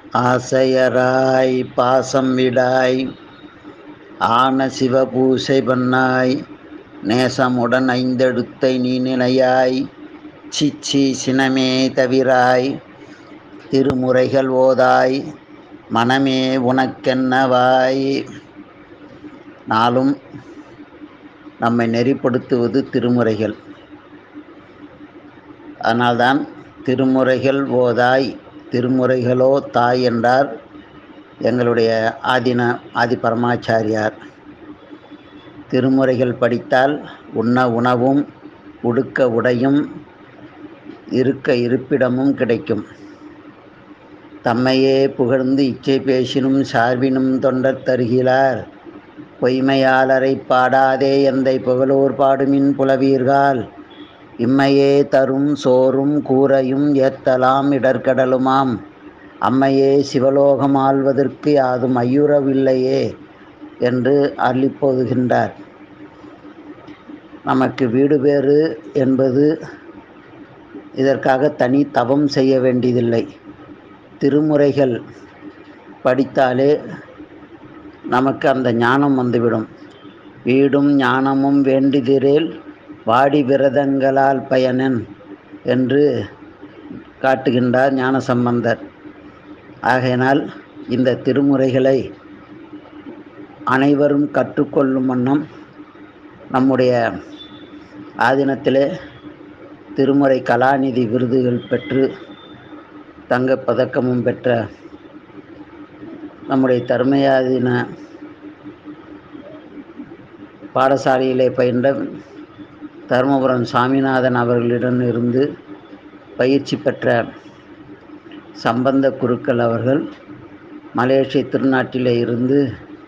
ஆசையராய் பாசம் விடாய் ஆன சிவபூசை பண்ணாய் நேசமுடன் ஐந்தெழுத்தை நீ நினையாய் சிச்சி சினமே தவிராய் திருமுறைகள் ஓதாய் மனமே உனக்கென்னவாய் நாளும் நம்மை நெறிப்படுத்துவது திருமுறைகள் அதனால்தான் திருமுறைகள் ஓதாய் திருமுறைகளோ தாய் என்றார் எங்களுடைய ஆதின ஆதி பரமாச்சாரியார் திருமுறைகள் படித்தால் உண்ண உணவும் உடுக்க உடையும் இருக்க இருப்பிடமும் கிடைக்கும் தம்மையே புகழ்ந்து இச்சை பேசினும் சார்பினும் தொண்டர் தருகிறார் பொய்மையாளரை பாடாதே எந்தை புகழோர் பாடுமின் புலவீர்கள் இம்மையே தரும் சோறும் கூரையும் ஏத்தலாம் இடர்கடலுமாம் அம்மையே சிவலோகம் ஆள்வதற்கு யாதும் ஐயுறவில்லையே என்று அள்ளிப்போதுகின்றார் நமக்கு வீடு பேறு என்பது இதற்காக தனி தவம் செய்ய வேண்டியதில்லை திருமுறைகள் படித்தாலே நமக்கு அந்த ஞானம் வந்துவிடும் வீடும் ஞானமும் வேண்டிதிரேல் வாடி விரதங்களால் பயனன் என்று காட்டுகின்றார் ஞானசம்பந்தர் ஆகையினால் இந்த திருமுறைகளை அனைவரும் கற்றுக்கொள்ளும் வண்ணம் நம்முடைய ஆதீனத்திலே திருமுறை கலாநிதி விருதுகள் பெற்று தங்கப் பதக்கமும் பெற்ற நம்முடைய தர்மயாதீன பாடசாலையிலே பயின்ற தருமபுரம் சாமிநாதன் அவர்களிடம் இருந்து பயிற்சி பெற்ற சம்பந்த குருக்கள் அவர்கள் மலேசிய திருநாட்டிலே இருந்து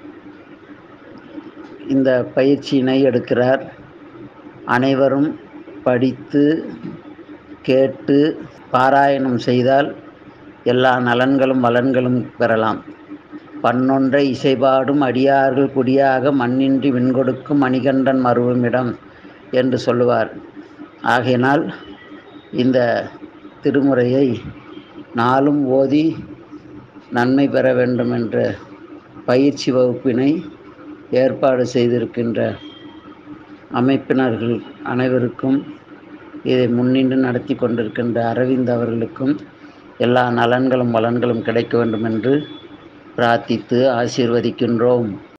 இந்த பயிற்சியினை எடுக்கிறார் அனைவரும் படித்து கேட்டு பாராயணம் செய்தால் எல்லா நலன்களும் வளன்களும் பெறலாம் பன்னொன்றை இசைபாடும் அடியார்கள் குடியாக மண்ணின்றி விண்கொடுக்கும் மணிகண்டன் மருவமிடம் என்று சொல்லுவார் ஆகையினால் இந்த திருமுறையை நாளும் ஓதி நன்மை பெற வேண்டும் என்ற பயிற்சி வகுப்பினை ஏற்பாடு செய்திருக்கின்ற அமைப்பினர்கள் அனைவருக்கும் இதை முன்னின்று நடத்தி கொண்டிருக்கின்ற அரவிந்த் அவர்களுக்கும் எல்லா நலன்களும் வளன்களும் கிடைக்க வேண்டும் என்று பிரார்த்தித்து ஆசீர்வதிக்கின்றோம்